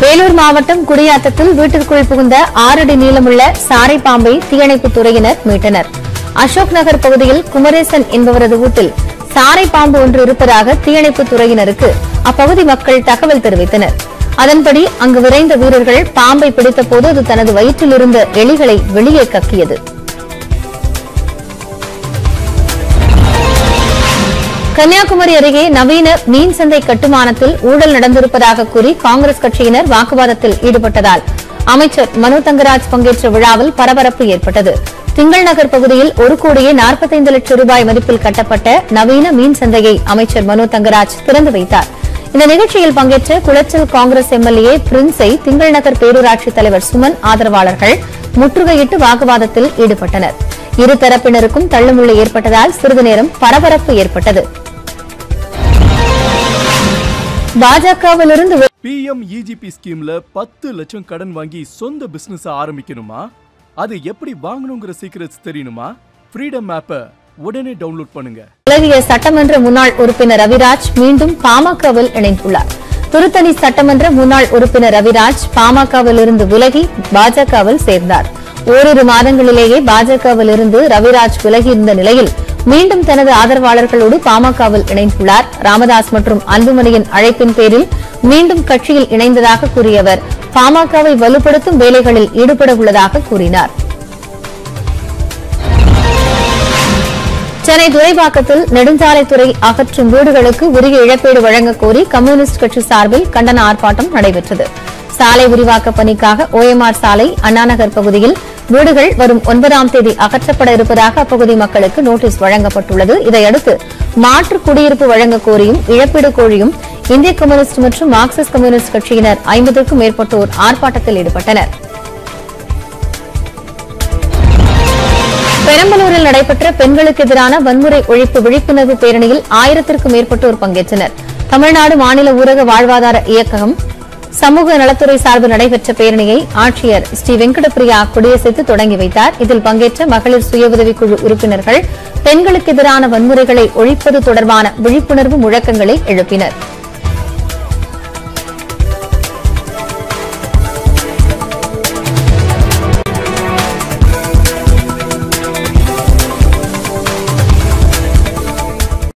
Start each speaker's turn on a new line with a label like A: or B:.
A: வேலூர் மாவட்டம் குடியாத்தத்தில் வீட்டிற்குள் புகுந்த ஆறடி நீளமுள்ள சாரை பாம்பை தீயணைப்புத் துறையினர் மீட்டனர் அசோக் நகர் பகுதியில் குமரேசன் என்பவரது வீட்டில் சாரை பாம்பு ஒன்று இருப்பதாக தீயணைப்புத் துறையினருக்கு அப்பகுதி மக்கள் தகவல் தெரிவித்தனர் அதன்படி அங்கு விரைந்த வீரர்கள் பாம்பை பிடித்தபோது அது தனது வயிற்றில் இருந்த எலிகளை வெளியே கக்கியது கன்னியாகுமரி அருகே நவீன மீன் சந்தை கட்டுமானத்தில் ஊழல் நடந்திருப்பதாக கூறி காங்கிரஸ் கட்சியினர் வாக்குவாதத்தில் ஈடுபட்டதால் அமைச்சர் மனோ தங்கராஜ் பங்கேற்ற விழாவில் பரபரப்பு ஏற்பட்டது திங்கள் நகர் பகுதியில் ஒரு கோடியே நாற்பத்தைந்து லட்சம் ரூபாய் மதிப்பில் கட்டப்பட்ட நவீன மீன் சந்தையை அமைச்சர் மனோ தங்கராஜ் திறந்து வைத்தார் இந்த நிகழ்ச்சியில் பங்கேற்ற குளச்சல் காங்கிரஸ் எம்எல்ஏ பிரின்ஸை திங்கள் நகர் பேரூராட்சி தலைவர் சுமன் ஆதரவாளர்கள் முற்றுகையிட்டு வாக்குவாதத்தில் ஈடுபட்டனர் இரு தரப்பினருக்கும் தள்ளுமுள்ளு ஏற்பட்டதால் சிறிது நேரம் பரபரப்பு ஏற்பட்டது பாஜகவிலிருந்து வெ-
B: பிஎம் இஜிபி ஸ்கீம்ல பத்து லட்சம் கடன் வாங்கி சொந்த பிசினஸ் ஆரம்பிக்கணுமா அது எப்படி வாங்கணுங்கிற சீக்கிரட்ஸ் தெரியணுமா ஃப்ரீடம் ஆப்பை உடனே டவுன்லோட் பண்ணுங்க
A: விலகிய சட்டமன்ற முன்னாள் உறுப்பினர் ரவிராஜ் மீண்டும் பாமகவில் இணைந்துள்ளார் திருத்தணி சட்டமன்ற முன்னாள் உறுப்பினர் ரவிராஜ் பாமகவில் இருந்து விலகி பாஜகவில் சேர்ந்தார் ஓரிரு மாதங்களிலேயே பாஜகவில் இருந்து ரவிராஜ் விலகியிருந்த நிலையில் மீண்டும் தனது ஆதரவாளர்களோடு பாமகவில் இணைந்துள்ளார் ராமதாஸ் மற்றும் அன்புமணியின் அழைப்பின் பேரில் மீண்டும் கட்சியில் இணைந்ததாக கூறிய அவர் பாமகவை வலுப்படுத்தும் வேலைகளில் ஈடுபட உள்ளதாக கூறினார் சென்னை துறைப்பாக்கத்தில் நெடுஞ்சாலைத்துறை அகற்றும் வீடுகளுக்கு உரிய இழப்பீடு வழங்கக் கோரி கம்யூனிஸ்ட் கட்சி சார்பில் கண்டன ஆர்ப்பாட்டம் நடைபெற்றது சாலை விரிவாக்க பணிக்காக ஓஎம்ஆர் சாலை அண்ணாநகர் பகுதியில் வீடுகள் வரும் ஒன்பதாம் தேதி அகற்றப்பட இருப்பதாக அப்பகுதி மக்களுக்கு நோட்டீஸ் வழங்கப்பட்டுள்ளது இதையடுத்து மாற்று குடியிருப்பு வழங்கக் கோரியும் இழப்பீடு கோரியும் இந்திய கம்யூனிஸ்ட் மற்றும் மார்க்சிஸ்ட் கம்யூனிஸ்ட் கட்சியினர் ஐம்பதுக்கும் மேற்பட்டோர் ஆர்ப்பாட்டத்தில் ஈடுபட்டனர் பெரம்பலூரில் நடைபெற்ற பெண்களுக்கு எதிரான வன்முறை ஒழிப்பு விழிப்புணர்வு பேரணியில் ஆயிரத்திற்கும் மேற்பட்டோர் பங்கேற்றனர் தமிழ்நாடு மாநில ஊரக வாழ்வாதார இயக்ககம் சமூக நலத்துறை சார்பில் நடைபெற்ற பேரணியை ஆட்சியர் ஸ்ரீ வெங்கடபிரியா கொடியசைத்து தொடங்கி வைத்தார் இதில் பங்கேற்ற மகளிர் சுய உதவிக்குழு உறுப்பினர்கள் பெண்களுக்கு எதிரான வன்முறைகளை ஒழிப்பது தொடர்பான விழிப்புணர்வு முழக்கங்களை எழுப்பினர்